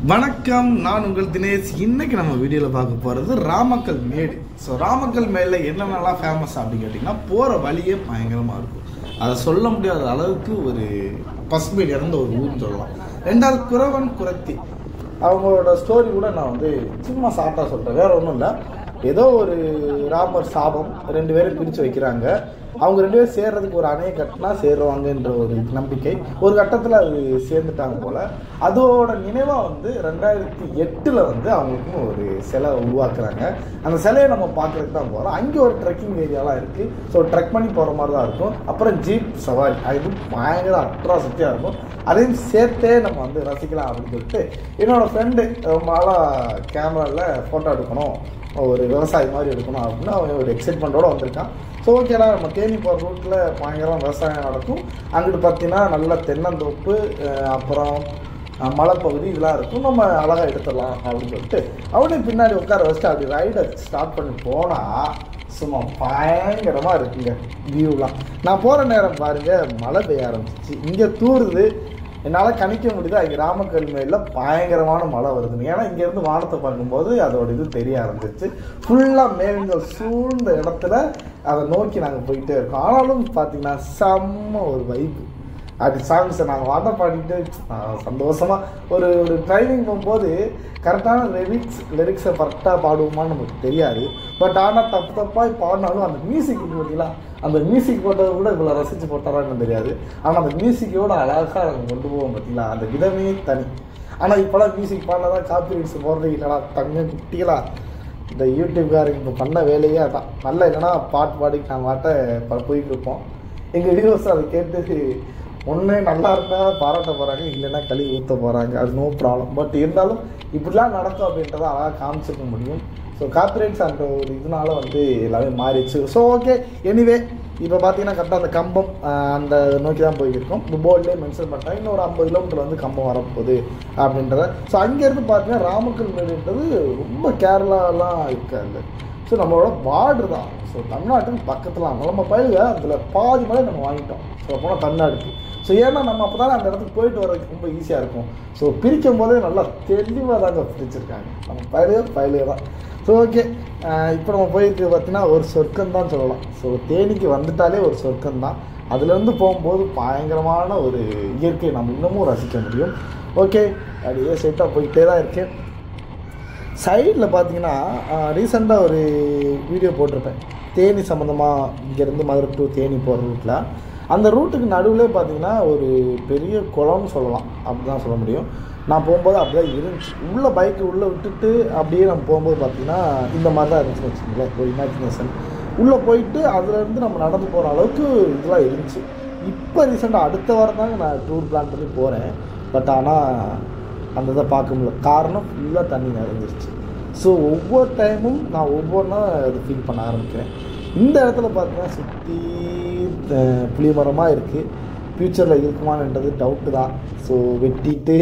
வணக்கம் நான் உங்கள் தினேஷ் இன்னைக்கு நம்ம வீடியோவில் பார்க்க போகிறது ராமக்கல் மேடு ஸோ ராமக்கல் மேடில் என்னென்னலாம் ஃபேமஸ் அப்படின்னு கேட்டிங்கன்னா போகிற வழியே பயங்கரமாக இருக்கும் அதை சொல்ல முடியாத அளவுக்கு ஒரு பசுமையில் இறந்த ஒரு ஊர்னு சொல்லலாம் ரெண்டாவது குறவன் குரத்தி அவங்களோட ஸ்டோரி கூட நான் வந்து சும்மா ஷார்ட்டாக சொல்கிறேன் வேற ஒன்றும் இல்லை ஏதோ ஒரு ராமர் சாபம் ரெண்டு பேரும் பிரித்து வைக்கிறாங்க அவங்க ரெண்டு பேரும் சேர்றதுக்கு ஒரு அணையை கட்டினா சேருவாங்கன்ற ஒரு நம்பிக்கை ஒரு கட்டத்தில் அது சேர்ந்துட்டாங்க போல அதோட நினைவாக வந்து ரெண்டாயிரத்தி எட்டில் வந்து அவங்களுக்கும் ஒரு சிலை உருவாக்குறாங்க அந்த சிலையை நம்ம பார்க்கறதுக்கு தான் போகிறோம் அங்கே ஒரு ட்ரெக்கிங் ஏரியாலாம் இருக்குது ஸோ ட்ரெக் பண்ணி போகிற மாதிரி தான் இருக்கும் அப்புறம் ஜீப் சவாரி அது பயங்கர அட்ராசிட்டியாக இருக்கும் அதையும் சேர்த்தே நம்ம வந்து ரசிக்கலாம் அப்படின்னு சொல்லிட்டு என்னோட ஃப்ரெண்டு ரொம்ப நாளாக கேமராவில் ஃபோட்டோ எடுக்கணும் ஒரு விவசாயி மாதிரி எடுக்கணும் அப்படின்னு அவன் ஒரு எக்ஸைட்மெண்ட்டோட வந்திருக்கான் ஸோ ஓகேடா நம்ம தேனி போகிற ரூட்டில் பயங்கரம் விவசாயம் நடக்கும் அங்கிட்டு பார்த்தீங்கன்னா நல்ல தென்னந்தோப்பு அஹ் அப்புறம் அஹ் மலைப்பகுதி இதெல்லாம் இருக்கும் நம்ம அழகாக எடுத்துடலாம் அப்படின்னு சொல்லிட்டு அவனே பின்னாடி உட்கார வச்சுட்டு அப்படி ரைடை ஸ்டார்ட் பண்ணி போனால் சும்மா பயங்கரமாக இருக்குங்க வியூலாம் நான் போகிற நேரம் பாருங்கள் மழை பெய்ய ஆரம்பிச்சிச்சு இங்கே தூருது என்னால் கணிக்க முடியுது அங்கே ராமக்கல் மேலில் பயங்கரமான மழை வருதுன்னு ஏன்னா இங்கேருந்து வானத்தை பார்க்கும்போது அதோட இது தெரிய ஆரம்பிச்சிச்சு ஃபுல்லாக மேகங்கள் சூழ்ந்த இடத்துல அதை நோக்கி நாங்கள் போயிட்டே இருக்கோம் ஆனாலும் பார்த்தீங்கன்னா செம்ம ஒரு வைப்பு அது சாங்ஸை நாங்கள் வாட்ட பாடிட்டு சந்தோஷமாக ஒரு ஒரு ட்ரைனிங் போகும்போது கரெக்டான லிரிக்ஸ் லிரிக்ஸை கரெக்டாக பாடுவோமான்னு நமக்கு தெரியாது பட் ஆனால் தப்பு தப்பாக பாடினாலும் அந்த மியூசிக் பார்த்தீங்களா அந்த மியூசிக் போட்டதை கூட இவ்வளோ ரசித்து போட்டாரான்னு தெரியாது ஆனால் அந்த மியூசிக்கோட அழகாக நாங்கள் கொண்டு போவோம் பார்த்தீங்களா அந்த விதமே தனி ஆனால் இப்போலாம் மியூசிக் பாடினா தான் காப்பி ரைட்ஸ் போடுறது இல்லைடா தங்க குட்டிகளா இந்த யூடியூப்காரங்க இப்போ பண்ண வேலையே அதான் நல்ல இல்லைன்னா பாட்டு பாடி நாங்கள் பாட்ட ப- போயிட்டு இருப்போம் எங்கள் வீடியோஸ் அதை கேட்டு ஒன்று நல்லா இருந்தால் பாராட்ட போகிறாங்க இல்லைன்னா கழுவி ஊற்ற போகிறாங்க அது நோ ப்ராப்ளம் பட் இருந்தாலும் இப்படிலாம் நடக்கும் அப்படின்றத அழகாக காமிச்சிக்க முடியும் ஸோ காப்பிரைட்ஸ் அந்த ஒரு இதனால வந்து எல்லாமே மாறிடுச்சு ஸோ ஓகே எனிவே இப்போ பார்த்தீங்கன்னா கரெக்டாக அந்த கம்பம் ஆஹ், அந்த நோக்கி தான் போயிருக்கோம் இந்த போர்ட்லேயே மென்ஷன் பண்ணிட்டாங்க இன்னும் ஒரு ஐம்பது கிலோமீட்டர் வந்து கம்பம் வரப்போகுது அப்படின்றத ஸோ அங்கேருந்து பார்த்தீங்கன்னா ராமக்கல் மேடுன்றது ரொம்ப கேரளாலாம் இருக்காது ஸோ நம்மளோட பார்டர் தான் ஸோ தமிழ்நாட்டுக்கு பக்கத்தில் தான் நம்ம பயில அதில் பாதி மலை நம்ம வாங்கிட்டோம் ஸோ போனால் தமிழ்நாடுக்கு ஸோ ஏன்னா நம்ம அப்போ அந்த இடத்துக்கு போயிட்டு வரதுக்கு ரொம்ப ஈஸியாக இருக்கும் ஸோ பிரிக்கும் போதே நல்லா தெளிவாக தாங்க பிரிச்சிருக்காங்க நம்ம பயிலே பயிலே தான் ஸோ ஓகே இப்போ நம்ம போயிட்டு பார்த்தீங்கன்னா ஒரு சொர்க்கம் தான் சொல்லலாம் ஸோ தேனிக்கு வந்துட்டாலே ஒரு சொர்க்கம் தான் அதுலேருந்து போகும்போது பயங்கரமான ஒரு இயற்கையை நம்ம இன்னமும் ரசிக்க முடியும் ஓகே அப்படியே செட்டாக போயிட்டே தான் இருக்கேன் சைடில் பார்த்தீங்கன்னா ரீசெண்டாக ஒரு வீடியோ போட்டிருப்பேன் தேனி சம்மந்தமாக இங்கேருந்து மதுரை டு தேனி போகிற ரூட்டில் அந்த ரூட்டுக்கு நடுவில் பார்த்தீங்கன்னா ஒரு பெரிய குளம்னு சொல்லலாம் அப்படி தான் சொல்ல முடியும் நான் போகும்போது அப்படிதான் இருந்துச்சு உள்ளே பைக்கு உள்ளே விட்டுட்டு அப்படியே நம்ம போகும்போது பார்த்தீங்கன்னா இந்த மாதிரி தான் இருந்துச்சுன்னு வச்சுக்கோங்களேன் ஒரு இமேஜினேஷன் உள்ளே போயிட்டு அதுலேருந்து நம்ம நடந்து போகிற அளவுக்கு இதெல்லாம் இருந்துச்சு இப்போ ரீசெண்டாக அடுத்த வாரம் தாங்க நான் டூர் பிளான் பண்ணி போகிறேன் பட் ஆனால் அந்த இதை பார்க்க முடியல காரணம் ஃபுல்லாக தண்ணி நிறைஞ்சிருச்சு ஸோ ஒவ்வொரு டைமும் நான் ஒவ்வொன்றா அது ஃபீல் பண்ண ஆரம்பிக்கிறேன் இந்த இடத்துல பார்த்தீங்கன்னா சுற்றி புளிய மரமாக இருக்குது ஃப்யூச்சரில் இருக்குமான்ன்றது டவுட்டு தான் ஸோ வெட்டிட்டு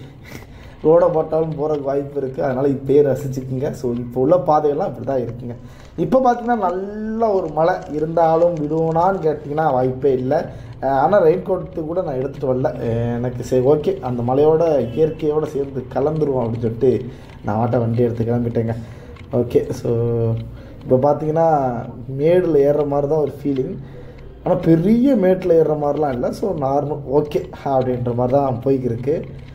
ரோடை போட்டாலும் போகிறதுக்கு வாய்ப்பு இருக்குது அதனால் இப்போயே ரசிச்சுக்குங்க ஸோ இப்போ உள்ள பாதையெல்லாம் இப்படி தான் இருக்குங்க இப்போ பார்த்தீங்கன்னா நல்ல ஒரு மழை இருந்தாலும் விடுவோனான்னு கேட்டிங்கன்னா வாய்ப்பே இல்லை ஆனால் ரெயின் கோட்டு கூட நான் எடுத்துகிட்டு வரல அஹ் எனக்கு சரி ஓகே அந்த மலையோட இயற்கையோட சேர்ந்து கலந்துருவோம் அப்படின்னு சொல்லிட்டு நான் ஆட்ட வண்டி எடுத்து கிளம்பிட்டேங்க ஓகே ஸோ இப்போ பார்த்தீங்கன்னா மேடில் ஏறுற மாதிரி தான் ஒரு ஃபீலிங் ஆனால் பெரிய மேட்டில் ஏறுற மாதிரிலாம் இல்லை ஸோ நார்மல் ஓகே அப்படின்ற மாதிரி தான் போய்க்கிருக்கு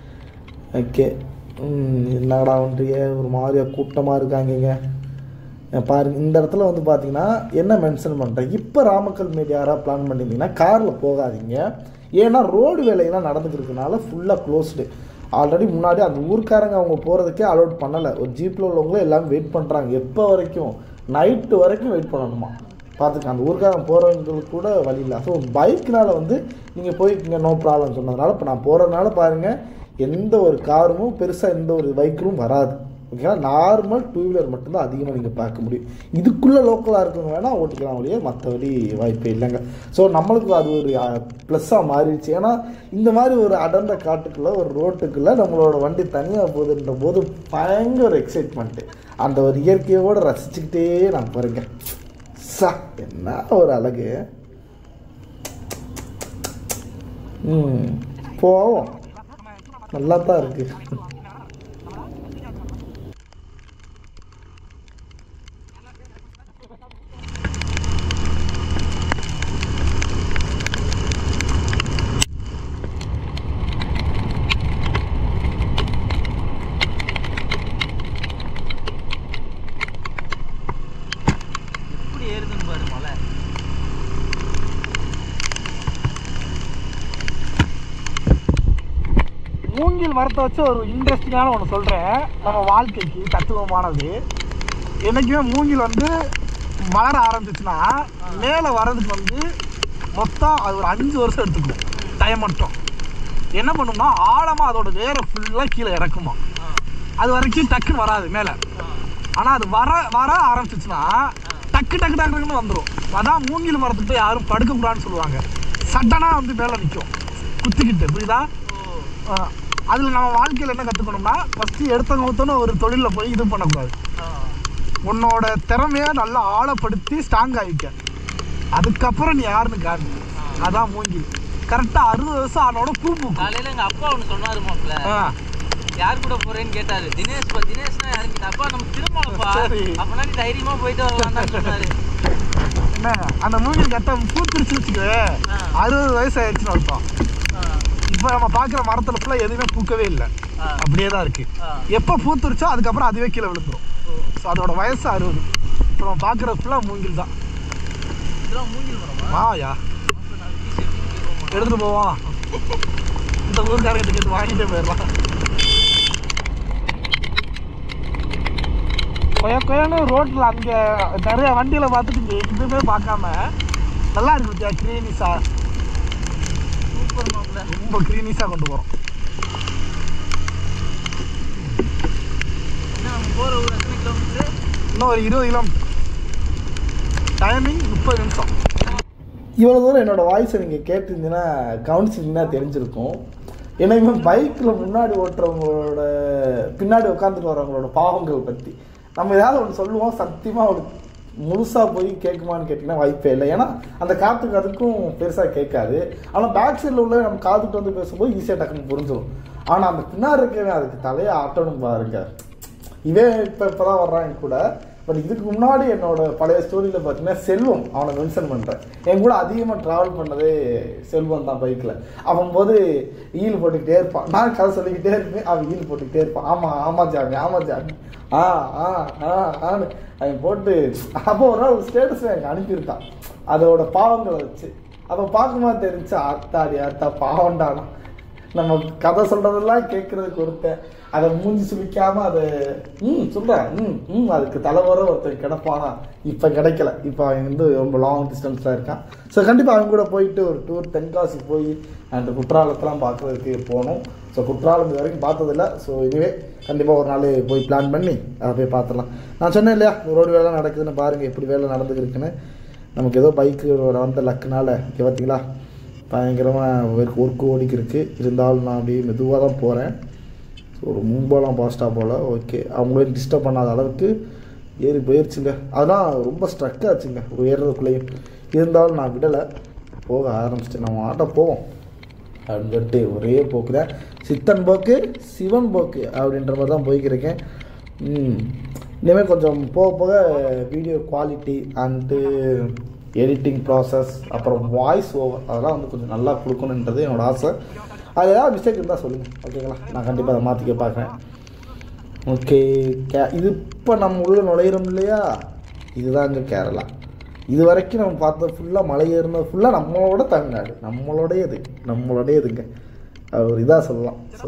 ஓகே என்னடா ஒன்றிய ஒரு மாதிரியா கூட்டமாக இருக்காங்கங்க அஹ் பாருங்க இந்த இடத்துல வந்து பார்த்தீங்கன்னா என்ன மென்ஷன் பண்ணுறேன் இப்போ ராமக்கல் மீது யாராக பிளான் பண்ணியிருந்தீங்கன்னா காரில் போகாதீங்க ஏன்னா ரோடு வேலையெல்லாம் நடந்துக்கிறதுனால ஃபுல்லாக க்ளோஸ்டு ஆல்ரெடி முன்னாடி அந்த ஊர்க்காரங்க அவங்க போகிறதுக்கே அலோட் பண்ணலை ஒரு ஜீப்பில் உள்ளவங்களும் எல்லாமே வெயிட் பண்ணுறாங்க எப்போ வரைக்கும் நைட்டு வரைக்கும் வெயிட் பண்ணணுமா பார்த்துக்க அந்த ஊருக்காரன் போகிறவங்களுக்கு கூட வழி இல்லை ஸோ பைக்னால வந்து நீங்கள் போய்க்குங்க நோ ப்ராப்ளம் சொன்னதுனால இப்போ நான் போகிறதுனால பாருங்கள் எந்த ஒரு காரும் பெருசாக எந்த ஒரு பைக்கிலும் வராது ஓகேங்களா நார்மல் டூ வீலர் மட்டும்தான் அதிகமாக நீங்கள் பார்க்க முடியும் இதுக்குள்ளே லோக்கலாக இருக்கவங்க வேணால் ஓட்டிக்கலாம் ஒழிய மற்றபடி வாய்ப்பே இல்லைங்க ஸோ நம்மளுக்கு அது ஒரு ப்ளஸ்ஸாக மாறிடுச்சு ஏன்னா இந்த மாதிரி ஒரு அடர்ந்த காட்டுக்குள்ளே ஒரு ரோட்டுக்குள்ளே நம்மளோட வண்டி தனியாக போகுதுன்ற போது பயங்கர ஒரு எக்ஸைட்மெண்ட்டு அந்த ஒரு இயற்கையோடு ரசிச்சுக்கிட்டே நான் போகிறேங்க சா என்ன ஒரு அழகு ம் போவோம் நல்லா தான் இருக்குது மூங்கில் மரத்தை வச்சு ஒரு இன்ட்ரெஸ்டிங்கான ஒன்று சொல்கிறேன் நம்ம வாழ்க்கைக்கு தத்துவமானது என்றைக்குமே மூங்கில் வந்து வளர ஆரம்பிச்சுன்னா மேலே வர்றதுக்கு வந்து மொத்தம் அது ஒரு அஞ்சு வருஷம் எடுத்துக்கும் டைம் மட்டும் என்ன பண்ணும்னா ஆழமாக அதோட வேரை ஃபுல்லாக கீழே இறக்குமா அது வரைக்கும் டக்குன்னு வராது மேலே ஆனால் அது வர வர ஆரம்பிச்சிச்சுன்னா டக்கு டக்கு டக்கு டக்குன்னு வந்துடும் அதான் மூங்கில் மரத்துக்கு போய் யாரும் படுக்கக்கூடாதுன்னு சொல்லுவாங்க சட்டனாக வந்து மேலே நிற்கும் குத்திக்கிட்டு புரியுதா அதில் நம்ம வாழ்க்கையில் என்ன கற்றுக்கணும்னா ஃபஸ்ட்டு எடுத்தவங்க ஊத்தணும் ஒரு தொழிலில் போய் இது பண்ணக்கூடாது உன்னோட திறமையை நல்லா ஆழப்படுத்தி ஸ்ட்ராங் ஆகிக்க அதுக்கப்புறம் நீ யாருன்னு காட்டு அதான் மூங்கில் கரெக்டாக அறுபது வருஷம் ஆனோட பூ பூக்கும் காலையில எங்க அப்பா ஒண்ணு சொன்னாரு மாப்ள ஆ யார் கூட போறேன்னு கேட்டாரு தினேஷ் பா தினேஷ்னா யாருக்கு அப்பா நம்ம திருமணப்பா சரி. அப்பனா நீ தைரியமா போயிட்டு வரலாம் சொன்னாரு என்ன அந்த மூங்கில் கரெக்டாக பூத்துருச்சு வச்சுக்கவே ஆ. அறுபது வயசு ஆயிடுச்சுன்னு அர்த்தம் ஆ, இப்போ நம்ம பார்க்குற மரத்துல ஃபுல்லாக எதுவுமே பூக்கவே இல்லை ஆ. அப்படியே தான் இருக்கு ஆ. எப்போ பூத்துருச்சோ அதுக்கப்புறம் அதுவே கீழே விழுந்துரும் ஸோ அதோட வயசு அறுபது இப்போ நம்ம பார்க்குற ஃபுல்லாக மூங்கில் தான் இதெல்லாம் மூங்கில் மரமா வாயா மாப்ள, நாளைக்கு செட்டிங் போவோமா? எடுத்துட்டு போவோம் இந்த ஊருக்காரங்கிட்ட கேட்டு வாங்கிட்டே போயிடலாம் கொய கொயன்னு ரோட்டில் அங்கே நிறைய வண்டியில் பார்த்துட்டு இங்கே எதுவுமே பார்க்காம நல்லா இருக்கு பத்தியா க்ரீனிஸா சூப்பர் மாப்ள ரொம்ப க்ரீனிஸாக கொண்டு போகிறோம் என்ன நம்ம போற ஊர் எத்தனை கிலோமீட்டர் இன்னும் ஒரு இருபது கிலோமீட்டர் டைமிங் முப்பது நிமிஷம் இவ்வளோ தூரம் என்னோட வாய்ஸை நீங்கள் கேட்டிருந்தீங்கன்னா கவனிச்சிங்கன்னா தெரிஞ்சிருக்கும் எனக்குமே பைக்கில் முன்னாடி ஓட்டுறவங்களோட பின்னாடி உட்காந்துட்டு வரவங்களோட பாவங்கள் பற்றி நம்ம ஏதாவது ஒன்று சொல்லுவோம் சத்தியமாக ஒரு முழுசாக போய் கேட்குமான்னு கேட்டிங்கன்னா வாய்ப்பே இல்லை ஏன்னா அந்த காற்றுக்கு அதுக்கும் பெருசாக கேட்காது ஆனால் பேக் சைடில் உள்ள நம்ம காத்துட்டு வந்து பேசும்போது ஈஸியாக டக்குன்னு புரிஞ்சிடும் ஆனால் அந்த பின்னாடி இருக்கவே அதுக்கு தலையை ஆட்டணும் பாருங்க இவன் இப்போ இப்போ தான் வர்றான் என் கூட பட் இதுக்கு முன்னாடி என்னோட பழைய ஸ்டோரியில் பார்த்தீங்கன்னா செல்வம் அவனை மென்ஷன் பண்ணுறேன் என் கூட அதிகமாக ட்ராவல் பண்ணதே செல்வம் தான் பைக்கில் அவன் போது ஈல் போட்டுக்கிட்டே இருப்பான் நான் கதை சொல்லிக்கிட்டே இருப்பேன் அவன் ஈல் போட்டுக்கிட்டே இருப்பான் ஆமாம் ஆமாம் ஜாமி ஆமாம் ஜாமி ஆ ஆ ஆ ஆன்னு அவன் போட்டு அப்போ ஒரு நாள் ஒரு ஸ்டேட்டஸ் எனக்கு அனுப்பியிருக்கான் அதோட பாவங்களை வச்சு அதை பார்க்கும்போது தெரிஞ்சு ஆத்தாடி ஆத்தா பாவம்டானா நம்ம கதை சொல்றதெல்லாம் கேட்கறதுக்கு ஒருத்தன் அதை மூஞ்சி சுமிக்காம அதை ம் சொல்றேன் ம் ம் அதுக்கு தலைவர ஒருத்தன் கிடப்பானா இப்போ கிடைக்கல இப்போ அவன் வந்து ரொம்ப லாங் டிஸ்டன்ஸில் இருக்கான் ஸோ கண்டிப்பாக அவன் கூட போயிட்டு ஒரு டூர் தென்காசி போய் அந்த குற்றாலத்தெல்லாம் பார்க்கறதுக்கு போகணும் ஸோ குற்றாலம் இது வரைக்கும் பார்த்ததில்ல ஸோ இதுவே கண்டிப்பாக ஒரு நாள் போய் பிளான் பண்ணி அதை போய் பார்த்துடலாம் நான் சொன்னேன் இல்லையா ரோடு வேலை நடக்குதுன்னு பாருங்கள் எப்படி வேலை நடந்துருக்குன்னு நமக்கு ஏதோ பைக்கு வந்த லக்குனால இங்கே பார்த்தீங்களா பயங்கரமாக ஒர்க் ஒர்க் ஓடிக்கிருக்கு இருந்தாலும் நான் அப்படியே மெதுவாக தான் போகிறேன் ஸோ ஒரு முன்பெல்லாம் ஃபாஸ்ட்டாக போல் ஓகே அவங்களே டிஸ்டர்ப் பண்ணாத அளவுக்கு ஏறி போயிடுச்சுங்க அதெல்லாம் ரொம்ப ஸ்ட்ரக் ஆச்சுங்க ஏறுறதுக்குள்ளேயும் இருந்தாலும் நான் விடலை போக ஆரம்பிச்சிட்டேன் நம்ம ஆட்டோ போவோம் அப்படின்னு சொல்லிட்டு ஒரே போக்கு தான் சித்தன் போக்கு சிவன் போக்கு அப்படின்ற மாதிரி தான் போய்க்கிருக்கேன் ம் இனிமேல் கொஞ்சம் போக போக video quality and editing process அப்புறம் வாய்ஸ் ஓவர் அதெல்லாம் வந்து கொஞ்சம் நல்லா கொடுக்கணுன்றது என்னோட ஆசை அது ஏதாவது மிஸ்டேக் இருந்தால் சொல்லுங்கள் ஓகேங்களா நான் கண்டிப்பாக அதை மாற்றிக்க பார்க்குறேன் ஓகே கே இது இப்போ நம்ம உள்ள நுழையிறோம் இல்லையா இதுதாங்க கேரளா இது வரைக்கும் நம்ம பார்த்தது ஃபுல்லாக மலை ஏறினது ஃபுல்லாக நம்மளோட தமிழ்நாடு நம்மளோடையது நம்மளோடையதுங்க அது ஒரு இதாக சொல்லலாம் ஸோ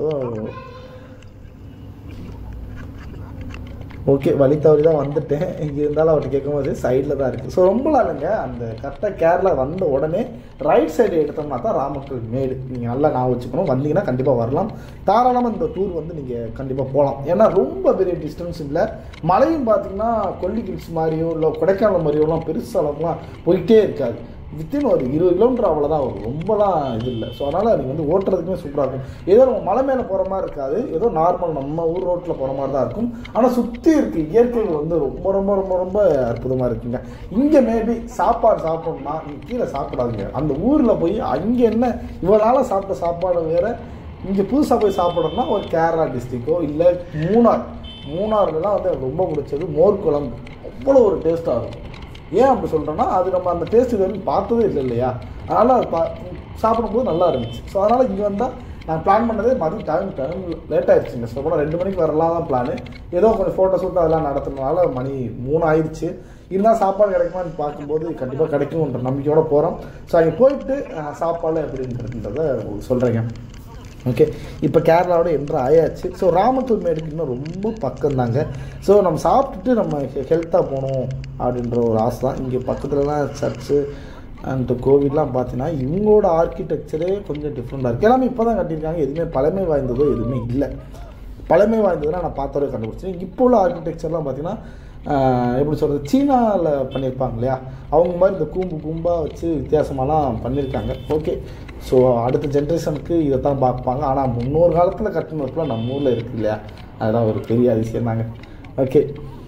ஓகே வழி தவறி தான் வந்துட்டேன் இங்கே இருந்தாலும் அவர்கிட்ட கேட்கும்போது சைடில் தான் இருக்குது ஸோ ரொம்ப இல்லைங்க அந்த கரெக்டாக கேரளா வந்த உடனே ரைட் சைடு எடுத்தோம்னா தான் ராமக்கல் மேடு நீங்கள் நல்லா நான் வச்சுக்கணும் வந்தீங்கன்னா கண்டிப்பாக வரலாம் தாராளமாக இந்த டூர் வந்து நீங்கள் கண்டிப்பாக போகலாம் ஏன்னா ரொம்ப பெரிய டிஸ்டன்ஸ் இல்லை மலையும் பார்த்தீங்கன்னா கொல்லி ஹில்ஸ் மாதிரியோ இல்லை கொடைக்கானல் மாதிரியோலாம் பெருசாலம்லாம் போயிட்டே இருக்காது வித்தின் ஒரு இருபது கிலோமீட்டர் அவ்வளோதான் வரும் ரொம்பலாம் இது இல்லை ஸோ அதனால் நீங்கள் வந்து ஓட்டுறதுக்குமே சூப்பராக இருக்கும் ஏதோ நம்ம மலை மேலே போகிற மாதிரி இருக்காது ஏதோ நார்மல் நம்ம ஊர் ரோட்டில் போகிற மாதிரி தான் இருக்கும் ஆனால் சுற்றி இருக்க இயற்கைகள் வந்து ரொம்ப ரொம்ப ரொம்ப ரொம்ப அற்புதமாக இருக்குங்க இங்கே மேபி சாப்பாடு சாப்பிடணும்னா நீங்கள் கீழே சாப்பிடாதீங்க அந்த ஊரில் போய் அங்கே என்ன இவ்வளோ நாளாக சாப்பிட்ட சாப்பாடு வேறு இங்கே புதுசாக போய் சாப்பிடணும்னா ஒரு கேரளா டிஸ்ட்ரிக்கோ இல்லை மூணார் மூணாறுலாம் வந்து எனக்கு ரொம்ப பிடிச்சது மோர் குழம்பு அவ்வளோ ஒரு டேஸ்ட்டாக இருக்கும் ஏன் அப்படி சொல்கிறேன்னா அது நம்ம அந்த டேஸ்ட் இது வரைக்கும் பார்த்ததே இல்லை இல்லையா அதனால் அது பா சாப்பிடும்போது நல்லா இருந்துச்சு ஸோ அதனால் இங்கே வந்தால் நான் பிளான் பண்ணதே மதியம் டைம் டைம் லேட் ஆயிடுச்சுங்க ஸோ கூட ரெண்டு மணிக்கு வரலாம் தான் பிளானு ஏதோ கொஞ்சம் ஃபோட்டோ ஷூட் அதெல்லாம் நடத்துனதுனால மணி மூணு ஆயிடுச்சு இருந்தால் சாப்பாடு கிடைக்குமான்னு பார்க்கும்போது கண்டிப்பாக கிடைக்கும்ன்ற நம்பிக்கையோட போகிறோம் ஸோ அங்கே போயிட்டு அஹ், சாப்பாடு எப்படின்றதுன்றத சொல்கிறேங்க ஓகே இப்போ கேரளாவோட என்ட்ரு ஆயாச்சு ஸோ ராமக்கல் மேடுக்கு இன்னும் ரொம்ப பக்கம் தாங்க ஸோ நம்ம சாப்பிட்டுட்டு நம்ம ஹெல்த்தாக போகணும் அப்படின்ற ஒரு ஆசை தான் இங்கே பக்கத்துலலாம் சர்ச்சு அண்ட் கோவில்லாம் பார்த்தீங்கன்னா இவங்களோட ஆர்கிடெக்சரே கொஞ்சம் டிஃப்ரெண்ட்டாக இருக்குது எல்லாமே இப்போ தான் கட்டியிருக்காங்க எதுவுமே பழமை வாய்ந்ததோ எதுவுமே இல்லை பழமை வாய்ந்ததுலாம் நான் பார்த்தோட கண்டுபிடிச்சேன் இப்போ உள்ள ஆர்கிடெக்சர்லாம் பார்த்தீங்கன்னா ஆஹ், எப்படி சொல்கிறது சீனாவில் பண்ணியிருப்பாங்க இல்லையா அவங்க மாதிரி இந்த கூம்பு கூம்பாக வச்சு வித்தியாசமாலாம் பண்ணியிருக்காங்க ஓகே ஸோ அடுத்த ஜென்ரேஷனுக்கு இதை தான் பார்ப்பாங்க ஆனால் முன்னொரு காலத்தில் கட்டினதுக்குலாம் நம்ம ஊரில் இருக்குது இல்லையா அதெல்லாம் ஒரு பெரிய அதிசயம் தாங்க ஓகே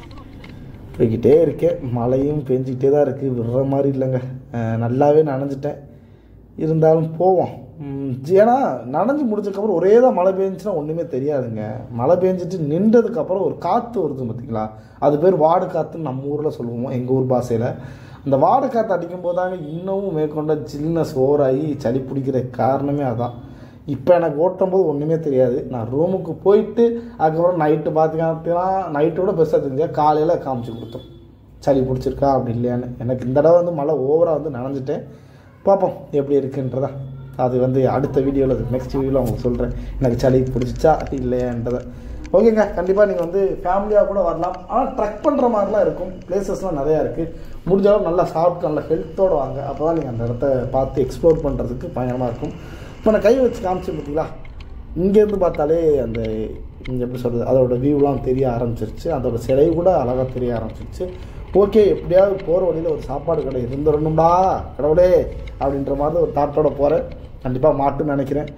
போய்கிட்டே இருக்கேன் மழையும் பெஞ்சிக்கிட்டே தான் இருக்குது விடுற மாதிரி இல்லைங்க அஹ் நல்லாவே நனைஞ்சிட்டேன் இருந்தாலும் போவோம் உம், ஏன்னா நனைஞ்சு முடிச்சதுக்கப்புறம் ஒரே தான் மழை பெஞ்சுன்னா ஒன்றுமே தெரியாதுங்க மழை பெஞ்சிட்டு நின்றதுக்கப்புறம் ஒரு காற்று வருது பார்த்தீங்களா அது பேர் வாடு காற்றுன்னு நம்ம ஊரில் சொல்லுவோம் எங்கள் ஊர் பாஷையில் அந்த வாடு காற்று அடிக்கும் போதாங்க இன்னமும் மேற்கொண்ட சில்னஸ் ஓவராகி சளி பிடிக்கிற காரணமே அதான் இப்போ எனக்கு ஓட்டும் போது ஒன்றுமே தெரியாது நான் ரூமுக்கு போயிட்டு அதுக்கப்புறம் நைட்டு பார்த்தீங்கன்னா நைட்டோட பெருசாக தெரிஞ்சா காலையில் காமிச்சு கொடுத்தோம் சளி பிடிச்சிருக்கா அப்படி இல்லையான்னு எனக்கு இந்த தடவை வந்து மழை ஓவராக வந்து நனைஞ்சிட்டேன் பார்ப்போம் எப்படி இருக்குன்றதா அது வந்து அடுத்த வீடியோவில் நெக்ஸ்ட் வீடியோவில் உங்களுக்கு சொல்கிறேன் எனக்கு சளி பிடிச்சிச்சா இல்லையான்றதை ஓகேங்க கண்டிப்பாக நீங்கள் வந்து ஃபேமிலியாக கூட வரலாம் ஆனால் ட்ரக் பண்ணுற மாதிரிலாம் இருக்கும் பிளேசஸ்லாம் நிறையா இருக்குது முடிஞ்ச அளவு நல்லா சாப்பிட்டு நல்லா ஹெல்த்தோடு வாங்க அப்போ தான் நீங்கள் அந்த இடத்த பார்த்து எக்ஸ்ப்ளோர் பண்ணுறதுக்கு பயங்கரமாக இருக்கும் இப்போ நான் கை வச்சு காமிச்சேன் பார்த்தீங்களா இங்கேருந்து பார்த்தாலே அந்த இங்க எப்படி சொல்கிறது அதோட வியூலாம் தெரிய ஆரம்பிச்சிருச்சு அதோட சிலை கூட அழகாக தெரிய ஆரம்பிச்சிருச்சு ஓகே எப்படியாவது போகிற வழியில் ஒரு சாப்பாடு கடை இருந்துடணும்டா கடவுளே அப்படின்ற மாதிரி ஒரு தாட்டோட போகிறேன் கண்டிப்பாக மாட்டுன்னு நினைக்கிறேன்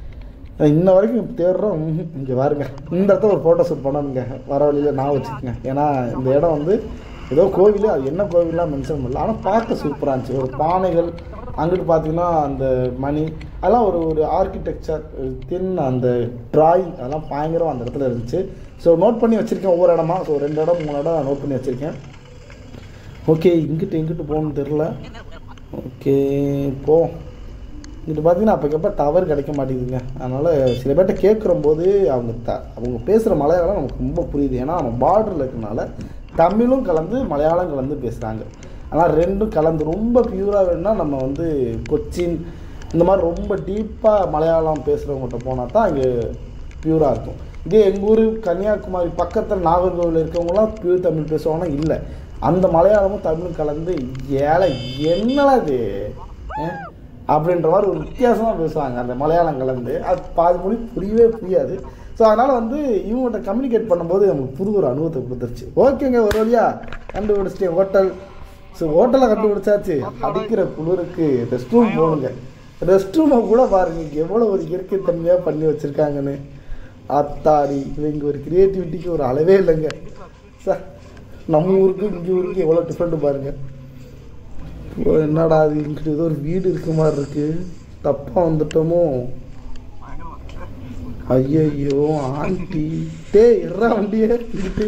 இன்ன வரைக்கும் தேடுறோம் இங்கே பாருங்க இந்த இடத்துல ஒரு ஃபோட்டோ ஷூட் பண்ணணுங்க வர வழியில் நான் வச்சுக்கோங்க ஏன்னா இந்த இடம் வந்து ஏதோ கோவில் அது என்ன கோவில்லாம் மென்ஷன் பண்ணல ஆனால் பார்க்க சூப்பராக இருந்துச்சு ஒரு பானைகள் அங்கிட்டு பார்த்தீங்கன்னா அந்த மணி அதெல்லாம் ஒரு ஒரு ஆர்கிடெக்சர் தின் அந்த டிராயிங் அதெல்லாம் பயங்கரம் அந்த இடத்துல இருந்துச்சு ஸோ நோட் பண்ணி வச்சுருக்கேன் ஒவ்வொரு இடமா ஸோ ரெண்டு இடம் மூணு இடம் நோட் பண்ணி வச்சுருக்கேன் ஓகே இங்கிட்டு எங்கிட்டு போகணும்னு தெரில ஓகே போவோம் இங்கிட்டு பார்த்தீங்கன்னா அப்பக்கப்போ டவர் கிடைக்க மாட்டேங்குதுங்க அதனால் சில பேர்ட்ட கேட்குறம்போது அவங்க த அவங்க பேசுகிற மலையாளம் நமக்கு ரொம்ப புரியுது ஏன்னா நம்ம பார்டரில் இருக்கனால தமிழும் கலந்து மலையாளம் கலந்து பேசுகிறாங்க ஆனால் ரெண்டும் கலந்து ரொம்ப பியூராக வேணும்னா நம்ம வந்து கொச்சின் இந்த மாதிரி ரொம்ப டீப்பாக மலையாளம் பேசுகிறவங்ககிட்ட போனால் தான் இங்கே பியூராக இருக்கும் இதே எங்கள் ஊர் கன்னியாகுமரி பக்கத்தில் நாகர்கோவில் இருக்கவங்களாம் பியூர் தமிழ் பேசுவாங்கன்னா இல்லை அந்த மலையாளமும் தமிழும் கலந்து ஏழை என்னடா இது அஹ்? அப்படின்ற மாதிரி ஒரு வித்தியாசமாக பேசுவாங்க அந்த மலையாளம் கலந்து அது பாதி மொழி புரியவே புரியாது ஸோ அதனால் வந்து இவங்ககிட்ட கம்யூனிகேட் பண்ணும்போது நமக்கு புது ஒரு அனுபவத்தை கொடுத்துருச்சு ஓகேங்க ஒரு வழியா கண்டுபிடிச்சிட்டேன் ஹோட்டல் ஸோ ஹோட்டலை கண்டுபிடிச்சாச்சு அடிக்கிற குளிருக்கு ரெஸ்ட் ரூம் போகணுங்க ரெஸ்ட் ரூமை கூட பாருங்க இங்க எவ்வளோ ஒரு இயற்கை தன்மையாக பண்ணி வச்சுருக்காங்கன்னு அத்தாடி இவங்க ஒரு கிரியேட்டிவிட்டிக்கு ஒரு அளவே இல்லைங்க சார் நம்ம ஊருக்கு இங்கே ஊருக்கு எவ்வளோ டிஃப்ரெண்ட் பாருங்க ஓ, என்னடா அது இங்கிட்டு ஏதோ ஒரு வீடு இருக்க மாதிரி இருக்கு தப்பா வந்துட்டோமோ ஐயையோ ஆண்டி டே எறா வண்டியே இங்கிட்டு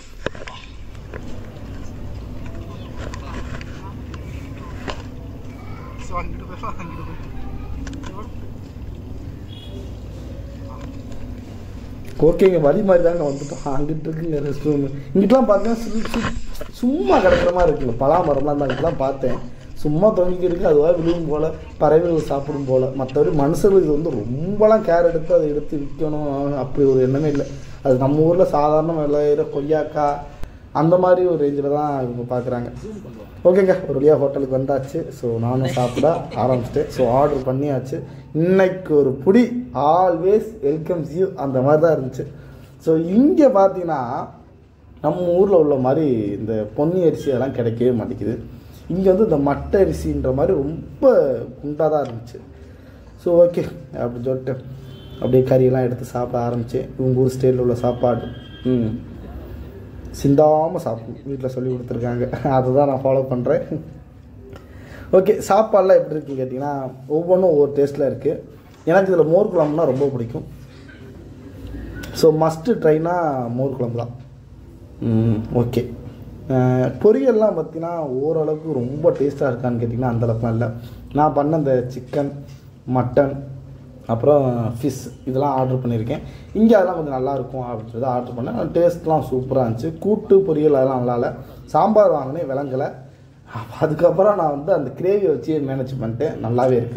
ஓகேங்க வழி மாதிரி தாங்க வந்துட்டோம் அங்கிட்டு இருக்குங்க ரெஸ்ட் ரூம் இங்கிட்டலாம் பார்த்தீங்கன்னா சு- சு- சும்மா கிடக்குற மாதிரி இருக்குங்க பலாமரம்லாம் தான் அங்கிட்டலாம் பார்த்தேன் சும்மா தொங்கிட்டு இருக்கு அதுவாக விழுவும் போல் பறவைகள் சாப்பிடும் போல் மற்றபடி மனுஷர்கள் இது வந்து ரொம்பலாம் கேர் எடுத்து அதை எடுத்து விற்கணும் அப்படி ஒரு எண்ணமே இல்லை அது நம்ம ஊரில் சாதாரண விளையிற கொய்யாக்காய் அந்த மாதிரி ஒரு ரேஞ்சில் தான் இவங்க பார்க்குறாங்க ஓகேங்க ஒரு வழியாக ஹோட்டலுக்கு வந்தாச்சு ஸோ நானும் சாப்பிட ஆரம்பிச்சிட்டேன் ஸோ ஆர்டர் பண்ணியாச்சு இன்னைக்கு ஒரு புடி ஆல்வேஸ் வெல்கம்ஸ் யூ அந்த மாதிரி தான் இருந்துச்சு ஸோ இங்கே பார்த்தீங்கன்னா நம்ம ஊரில் உள்ள மாதிரி இந்த பொன்னி அரிசி அதெல்லாம் கிடைக்கவே மாட்டேங்குது இங்கே வந்து இந்த மட்டை அரிசின்ற மாதிரி ரொம்ப குண்டாக தான் இருந்துச்சு ஸோ ஓகே அப்படின்னு சொல்லிட்டு அப்படியே கறியெல்லாம் எடுத்து சாப்பிட ஆரம்பித்தேன் இவங்க ஊர் ஸ்டைலில் உள்ள சாப்பாடு ம் சிந்தாமல் சாப்பிடணும் வீட்டில் சொல்லி கொடுத்துருக்காங்க அதை தான் நான் ஃபாலோ பண்ணுறேன் ஓகே சாப்பாடெலாம் எப்படி இருக்குன்னு கேட்டிங்கன்னா ஒவ்வொன்றும் ஒவ்வொரு டேஸ்ட்டில் இருக்குது எனக்கு இதில் மோர் குழம்புனா ரொம்ப பிடிக்கும் ஸோ மஸ்ட்டு ட்ரைனா மோர் குழம்பு தான் ம் ஓகே அஹ், பொரியல்லாம் பார்த்தீங்கன்னா ஓரளவுக்கு ரொம்ப டேஸ்ட்டாக இருக்கான்னு கேட்டிங்கன்னா அந்தளவுக்குலாம் இல்லை நான் பண்ண இந்த சிக்கன் மட்டன் அப்புறம் ஃபிஷ் இதெல்லாம் ஆர்டர் பண்ணியிருக்கேன் இங்கே அதெல்லாம் கொஞ்சம் நல்லா இருக்கும் அப்படின்னு சொல்லி ஆர்டர் பண்ணேன் டேஸ்ட்லாம் சூப்பராக இருந்துச்சு கூட்டு பொரியல் அதெல்லாம் நல்லா இல்லை சாம்பார் வாங்கினேன் விளங்கலை அதுக்கப்புறம் நான் வந்து அந்த கிரேவியை வச்சு மேனேஜ் பண்ணிட்டேன் நல்லாவே இருக்குது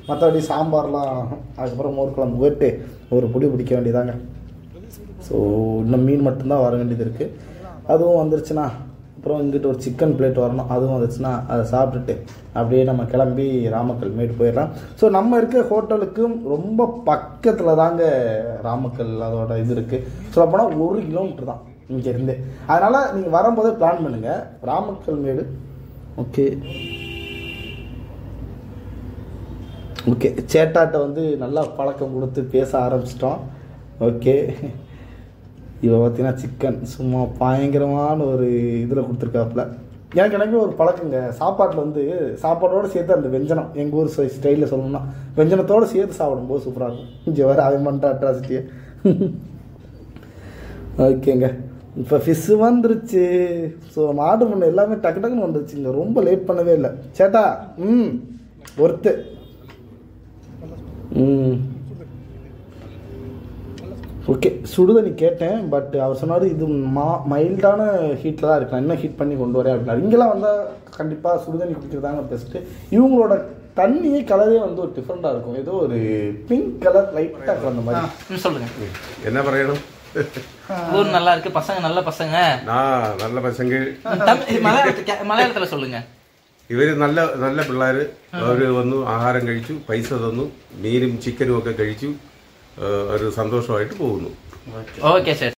மற்றபடி சாம்பார்லாம் அதுக்கப்புறம் மோர் குழம்பு போயிட்டு ஒரு புடி பிடிக்க வேண்டியதாங்க ஸோ இன்னும் மீன் மட்டும்தான் வர வேண்டியது இருக்குது அதுவும் வந்துருச்சுன்னா அப்புறம் இங்கிட்ட ஒரு சிக்கன் பிளேட் வரணும் அதுவும் வந்துச்சுன்னா அதை சாப்பிட்டுட்டு அப்படியே நம்ம கிளம்பி ராமக்கல் மேடு போயிடலாம் ஸோ நம்ம இருக்க ஹோட்டலுக்கும் ரொம்ப பக்கத்தில் தாங்க ராமக்கல் அதோட இது இருக்குது சொல்ல போனால் ஒரு கிலோமீட்டர் தான் இங்கேருந்து அதனால் நீங்கள் வரும்போதே பிளான் பண்ணுங்கள் ராமக்கல் மேடு ஓகே ஓகே சேட்டாட்ட வந்து நல்லா பழக்கம் கொடுத்து பேச ஆரம்பிச்சிட்டோம் ஓகே இவ பார்த்தீங்கன்னா சிக்கன் சும்மா பயங்கரமான ஒரு இதில் கொடுத்துருக்காப்புல எனக்கு எனக்கு ஒரு பழக்கங்க சாப்பாட்டில் வந்து சாப்பாடோடு சேர்த்து அந்த வெஞ்சனம் எங்கள் ஊர் ஸ்டைலில் சொல்லணும்னா வெஞ்சனத்தோடு சேர்த்து சாப்பிடும்போது சூப்பராக இருக்கும் இங்கே வர அவன் பண்ணுற அட்ராசிட்டியை ஓகேங்க இப்போ ஃபிஷ்ஷு வந்துருச்சு ஸோ நம்ம ஆர்டர் பண்ண எல்லாமே டக்கு டக்குன்னு வந்துருச்சுங்க ரொம்ப லேட் பண்ணவே இல்லை சேட்டா ம் ஒர்த்து ம் ஓகே சுடுதண்ணி கேட்டேன் பட் அவர் சொன்னார் இது மா மைல்டான ஹீட்டில் தான் இருக்கு நான் இன்னும் ஹீட் பண்ணி கொண்டு வரேன் அப்படின்னா இங்கெல்லாம் வந்தால் கண்டிப்பாக சுடுதண்ணி குடிக்கிறதாங்க பெஸ்ட்டு இவங்களோட தண்ணியே கலரே வந்து ஒரு டிஃப்ரெண்ட்டாக இருக்கும் ஏதோ ஒரு பிங்க் கலர் லைட்டாக கலந்த மாதிரி ம், சொல்லுங்க என்ன പറയണം ஊர் நல்லா இருக்கு பசங்க நல்ல பசங்க ആ നല്ല പശങ്ക தமிழ் மலையாளத்துல கே- மலையாளத்துல சொல்லுங்க ഇവര് നല്ല നല്ല പിള്ളേര് അവര് വന്നു ആഹാരം കഴിച്ചു പൈസ തന്നു മീനും ചിക്കനും ഒക്കെ കഴിച്ചു ആ, ഒരു സന്തോഷമായിട്ട് പോകുന്നു ஓகே சார்